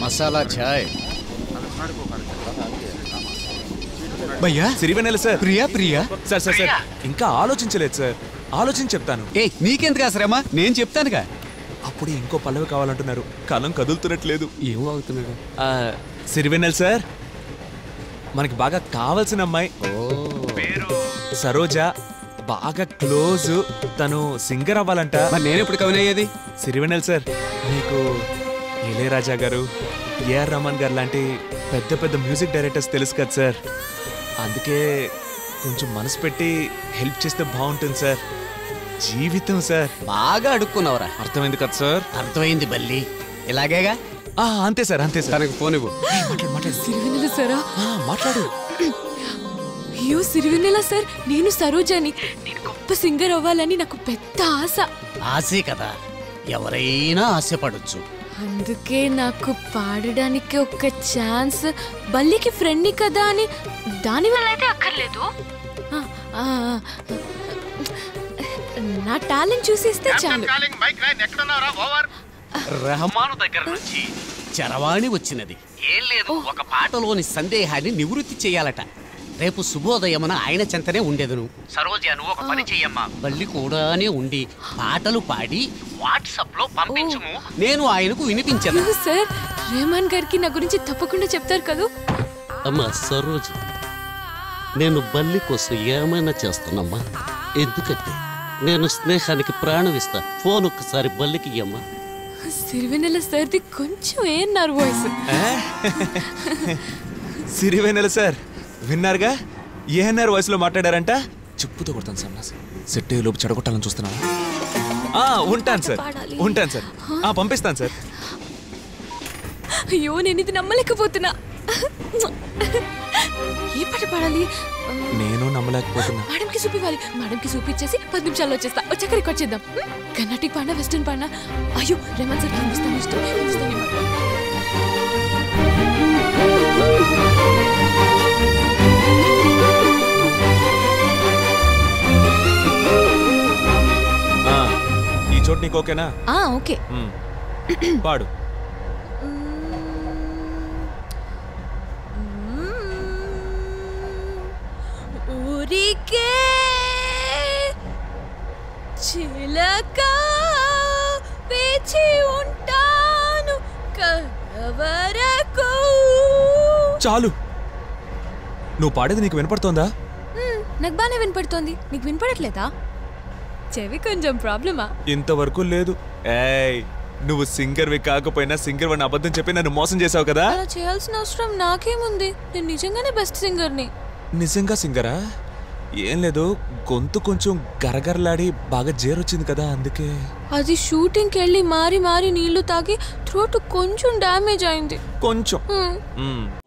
మసాలా ఛాయ్ భయ్యా Sirivennela sir Priya Priya sir sir sir ఇంకా ఆలోచించలేదు సార్ ఆలోచించి చెప్తాను ఏ నీకెందుకు ఆ శ్రమ నేను చెప్తానుగా అప్పుడు ఇంకో పల్లవి కావాలంటున్నారు కలం కదులుతున్నట్లేదు ఏం అవుతున్నాడు ఆ, సిరివెన్నెల సార్ మనకి బాగా కావాల్సిన అమ్మాయి పేరు సరోజ బాగా క్లోజ్ తను సింగర్ అవ్వాలంట మరి నేను ఎప్పుడు కవిన అయ్యేది సిరివెన్నెల సార్ మీకు ఇళయరాజా గారు ఏఆర్ రహమాన్ గారు లాంటి పెద్ద పెద్ద మ్యూజిక్ డైరెక్టర్స్ తెలుసు కదా సార్ అందుకే కొంచెం మనసు పెట్టి హెల్ప్ చేస్తే బాగుంటుంది సార్ జీవితం సార్ బాగా అడుక్కున్నావురా అర్థమైంది కదా సార్ అర్థమైంది బల్లి ఇలాగేగా ఆ, అంతే సార్ అంతే సార్ తనకు ఫోన్ ఇవ్వు మాట్లాడు మాట్లాడు సిరివెన్నెల సారా ఆ, మాట్లాడు అయ్యో సిరివెన్నెల సార్ నేను సరోజాని నేను గొప్ప సింగర్ అవ్వాలని నాకు పెద్ద ఆశ ఆశే కదా ఎవరైనా ఆశపడొచ్చు అందుకే నాకు పాడడానికి ఒక ఛాన్స్ బల్లికి ఫ్రెండ్ని కదా అని దాని వల్ల అయితే అక్కర్లేదు ఆ, ఆ, ఆ. నా టాలెంట్ చూసిస్తే చాలు రెహమాను దగ్గర నుంచి చరవాణి వచ్చినది ఏం లేదు ఒక పాటలోని సందేహాన్ని నివృత్తి చేయాలట రేపు శుభోదయమున ఆయన చెంతనే ఉండేదును సరోజ నువ్వు ఒక పని చెయ్యమ్మా బల్లి కూడానే ఉండి పాటలు పాడి వాట్సాప్ లో పంపించుము నేను ఆయనకు వినిపించను అయ్యో సార్ రెహమాన్ గారికి నా గురించి తప్పకుండా చెప్తారు కదూ అమ్మా సరోజు నేను బల్లి కోసం ఏమైనా చేస్తానమ్మా ఎందుకంటే నేను స్నేహానికి ప్రాణం ఇస్తా ఫోన్ ఒక్కసారి బల్లికి ఇయ్యమ్మా సిరివెన్నెల సార్ది కొంచెం ఏన్నారు వాయిస్ సిరివెన్నెల సార్ విన్నారుగా ఏఎన్ఆర్ వాయిస్లో మాట్లాడారంట చెప్పుతో కొడతాను సార్ నా సెట్ అయ్యే లోపు చెడగొట్టాలని చూస్తున్నావా ఆ, ఉంటాను సార్ పాడాలి. ఉంటాను సార్ ఆ, పంపిస్తాను సార్ అయ్యో నేను ఇది నమ్మలేకపోతున్నా ఏ పాట పాడాలి ఆ, నేను నమ్మలేకపోతున్నా మేడంకి చూపివ్వాలి మేడంకి చూపించేసి పది నిమిషాల్లో వచ్చేస్తా వచ్చాక రికార్డ్ చేద్దాం కర్ణాటిక్ పాడినా వెస్టర్న్ పాడినా అయ్యో రెహమాన్ సార్ హిందుస్థాన్ ఇష్టం హిందుస్థానీ పాట. ఆ, ఈ చోటు నీకు ఓకేనా ఆ ఓకే మ్. పాడు ఊరికే చిలక వేచి ఉంటాను కవరకు చాలు నువ్వు పాడేది నీకు వినపడుతోందా నాకు బాగానే వినపడుతోంది నీకు వినపడట్లేదా చెవి కొంచెం ప్రాబ్లమా ఇంతవరకు లేదు ఏయ్ నువ్వు సింగర్వి కాకపోయినా సింగర్ అని అబద్ధం చెప్పి నన్ను మోసం చేసావు కదా అలా చేయాల్సిన అవసరం నాకేముంది నేను నిజంగానే బెస్ట్ సింగర్ని నిజంగా సింగరా ఏం లేదు గొంతు కొంచెం గరగరలాడి బాగా జేరొచ్చింది కదా అందుకే అది షూటింగ్కి వెళ్ళి మారి మారి నీళ్లు తాగి థ్రోట్ కొంచెం డ్యామేజ్ అయింది కొంచెం హ్మ్. మ్,